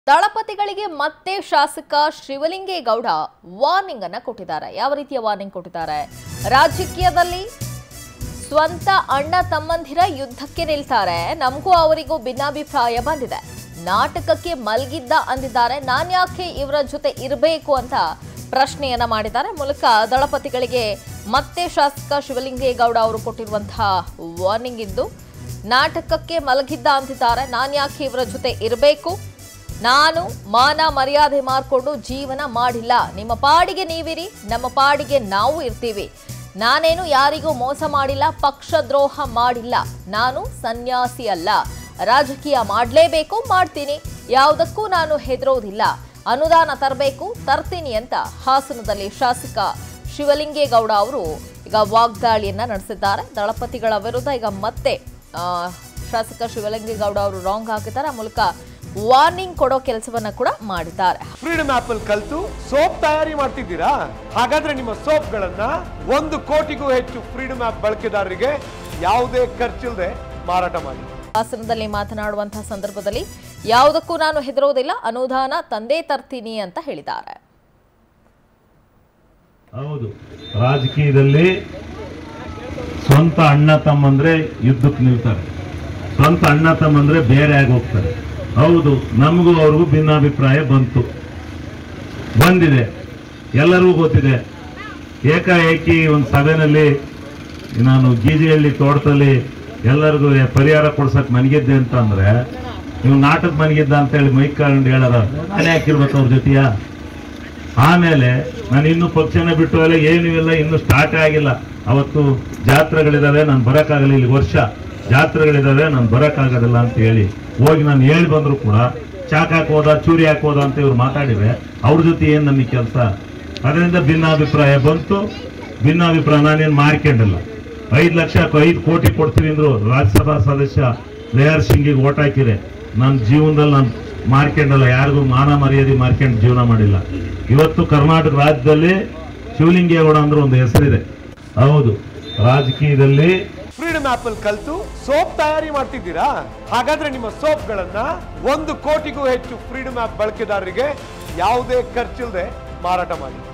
ದಳಪತಿಗಳಿಗೆ ಮತ್ತೆ ಶಾಸಕ ಶಿವಲಿಂಗೇಗೌಡ ವಾರ್ನಿಂಗ್ ಅನ್ನ ಕೊಟ್ಟಿದ್ದಾರೆ ಯಾವ ರೀತಿಯ ವಾರ್ನಿಂಗ್ ಕೊಟ್ಟಿದ್ದಾರೆ ರಾಜಕೀಯದಲ್ಲಿ ಸ್ವಂತ ಅಣ್ಣ ತಮ್ಮಂದಿರ ಯುದ್ಧಕ್ಕೆ ನಿಲ್ತಾರೆ ನಮಗೂ ಅವರಿಗೂ ಭಿನ್ನಾಭಿಪ್ರಾಯ ಬಂದಿದೆ ನಾಟಕಕ್ಕೆ ಮಲಗಿದ್ದ ಅಂದಿದ್ದಾರೆ ನಾನ್ಯಾಕೆ ಇವರ ಜೊತೆ ಇರಬೇಕು ಅಂತ ಪ್ರಶ್ನೆಯನ್ನ ಮಾಡಿದ್ದಾರೆ ಮೂಲಕ ದಳಪತಿಗಳಿಗೆ ಮತ್ತೆ ಶಾಸಕ ಶಿವಲಿಂಗೇಗೌಡ ಅವರು ಕೊಟ್ಟಿರುವಂತಹ ವಾರ್ನಿಂಗ್ ಇದ್ದು ನಾಟಕಕ್ಕೆ ಮಲಗಿದ್ದ ಅಂತಿದ್ದಾರೆ ನಾನ್ಯಾಕೆ ಇವರ ಜೊತೆ ಇರಬೇಕು ನಾನು ಮಾನ ಮರ್ಯಾದೆ ಮಾರ್ಕೊಂಡು ಜೀವನ ಮಾಡಿಲ್ಲ ನಿಮ್ಮ ಪಾಡಿಗೆ ನೀವಿರಿ ನಮ್ಮ ಪಾಡಿಗೆ ನಾವು ಇರ್ತೀವಿ ನಾನೇನು ಯಾರಿಗೂ ಮೋಸ ಮಾಡಿಲ್ಲ ಪಕ್ಷದ್ರೋಹ ಮಾಡಿಲ್ಲ ನಾನು ಸನ್ಯಾಸಿ ಅಲ್ಲ ರಾಜಕೀಯ ಮಾಡಲೇಬೇಕು ಮಾಡ್ತೀನಿ ಯಾವುದಕ್ಕೂ ನಾನು ಹೆದರೋದಿಲ್ಲ ಅನುದಾನ ತರಬೇಕು ತರ್ತೀನಿ ಅಂತ ಹಾಸನದಲ್ಲಿ ಶಾಸಕ ಶಿವಲಿಂಗೇಗೌಡ ಅವರು ಈಗ ವಾಗ್ದಾಳಿಯನ್ನ ನಡೆಸಿದ್ದಾರೆ ದಳಪತಿಗಳ ವಿರುದ್ಧ ಈಗ ಮತ್ತೆ ಆ, ಶಾಸಕ ಶಿವಲಿಂಗೇಗೌಡ ಅವರು ರಾಂಗ್ ಹಾಕಿದ್ದಾರೆ ಆ ಮೂಲಕ ವಾರ್ನಿಂಗ್ ಕೊಡೋ ಕೆಲಸವನ್ನ ಕೂಡ ಮಾಡಿದ್ದಾರೆ ಫ್ರೀಡಮ್ ಆಪ್ ಅಲ್ಲಿ ಕಲ್ತು ಸೋಪ್ ತಯಾರಿ ಮಾಡ್ತಿದ್ದೀರಾ ಹಾಗಾದ್ರೆ ನಿಮ್ಮ ಸೋಪ್ಗಳನ್ನ ಒಂದು ಕೋಟಿಗೂ ಹೆಚ್ಚು ಫ್ರೀಡಮ್ ಆಪ್ ಬಳಕೆದಾರರಿಗೆ ಯಾವುದೇ ಖರ್ಚಿಲ್ಲದೆ ಮಾರಾಟ ಮಾಡಿ ಹಾಸನದಲ್ಲಿ ಮಾತನಾಡುವಂತಹ ಸಂದರ್ಭದಲ್ಲಿ ಯಾವುದಕ್ಕೂ ನಾನು ಹೆದರೋದಿಲ್ಲ ಅನುದಾನ ತಂದೆ ತರ್ತೀನಿ ಅಂತ ಹೇಳಿದ್ದಾರೆ ಹೌದು ರಾಜಕೀಯದಲ್ಲಿ ಸ್ವಂತ ಅಣ್ಣ ತಮ್ಮಂದ್ರೆ ಯುದ್ಧಕ್ಕೆ ನಿಲ್ತಾರೆ ಸ್ವಂತ ಅಣ್ಣ ತಮ್ಮಂದ್ರೆ ಬೇರೆ ಆಗಿ ಹೋಗ್ತಾರೆ ಹೌದು ನಮಗೂ ಅವ್ರಿಗೂ ಭಿನ್ನಾಭಿಪ್ರಾಯ ಬಂತು ಬಂದಿದೆ ಎಲ್ಲರಿಗೂ ಗೊತ್ತಿದೆ ಏಕಾಏಕಿ ಒಂದು ಸಭೆಯಲ್ಲಿ ನಾನು ಗೀಜಿಹಳ್ಳಿ ತೋಟದಲ್ಲಿ ಎಲ್ಲರಿಗೂ ಪರಿಹಾರ ಕೊಡ್ಸಕ್ ಮನಗಿದ್ದೆ ಅಂತ ಅಂದ್ರೆ ನೀವು ನಾಟಕ ಮನಗಿದ್ದ ಅಂತ ಹೇಳಿ ಮೈಕ್ ಕಂಡು ಹೇಳಾರ ನಾನೇ ಹಾಕಿರ್ಬೇಕು ಅವ್ರ ಜೊತೆಯಾ ಆಮೇಲೆ ನಾನು ಇನ್ನು ಪಕ್ಷನ ಬಿಟ್ಟು ಎಲ್ಲ ಏನು ಇಲ್ಲ ಇನ್ನು ಸ್ಟಾರ್ಟ್ ಆಗಿಲ್ಲ ಅವತ್ತು ಜಾತ್ರೆಗಳಿದಾವೆ ನಾನು ಬರೋಕ್ಕಾಗಲ್ಲ ಇಲ್ಲಿ ವರ್ಷ ಜಾತ್ರೆಗಳಿದಾವೆ ನಾನು ಬರೋಕ್ಕಾಗೋದಿಲ್ಲ ಅಂತ ಹೇಳಿ ಹೋಗಿ ನಾನು ಹೇಳಿ ಬಂದ್ರು ಕೂಡ ಚಾಕ್ ಹಾಕೋದ ಚೂರಿ ಹಾಕೋದ ಅಂತ ಇವ್ರು ಮಾತಾಡಿದ್ರೆ ಅವ್ರ ಜೊತೆ ಏನು ನಮಗೆ ಕೆಲಸ ಅದರಿಂದ ಭಿನ್ನಾಭಿಪ್ರಾಯ ಬಂತು ಭಿನ್ನಾಭಿಪ್ರಾಯ ನಾನೇನು ಮಾರ್ಕೊಂಡಿಲ್ಲ ಐದು ಲಕ್ಷ ಐದು ಕೋಟಿ ಕೊಡ್ತೀನಿ ಅಂದ್ರು ರಾಜ್ಯಸಭಾ ಸದಸ್ಯ ಲೇಯರ್ ಸಿಂಗಿಗೆ ಓಟ್ ಹಾಕಿದೆ ನನ್ನ ಜೀವನದಲ್ಲಿ ನಾನು ಮಾರ್ಕೊಂಡಲ್ಲ ಯಾರಿಗೂ ಮಾನ ಮರ್ಯಾದೆ ಮಾರ್ಕೊಂಡು ಜೀವನ ಮಾಡಿಲ್ಲ ಇವತ್ತು ಕರ್ನಾಟಕ ರಾಜ್ಯದಲ್ಲಿ ಶಿವಲಿಂಗೇಗೌಡ ಅಂದ್ರೆ ಒಂದು ಹೆಸರಿದೆ ಹೌದು ರಾಜಕೀಯದಲ್ಲಿ ಫ್ರೀಡಮ್ ಆಪ್ ಅಲ್ಲಿ ಕಲ್ತು ಸೋಪ್ ತಯಾರಿ ಮಾಡ್ತಿದ್ದೀರಾ ಹಾಗಾದ್ರೆ ನಿಮ್ಮ ಸೋಪ್ಗಳನ್ನ ಒಂದು ಕೋಟಿಗೂ ಹೆಚ್ಚು ಫ್ರೀಡಮ್ ಆಪ್ ಬಳಕೆದಾರರಿಗೆ ಯಾವುದೇ ಖರ್ಚಿಲ್ಲದೆ ಮಾರಾಟ ಮಾಡಿ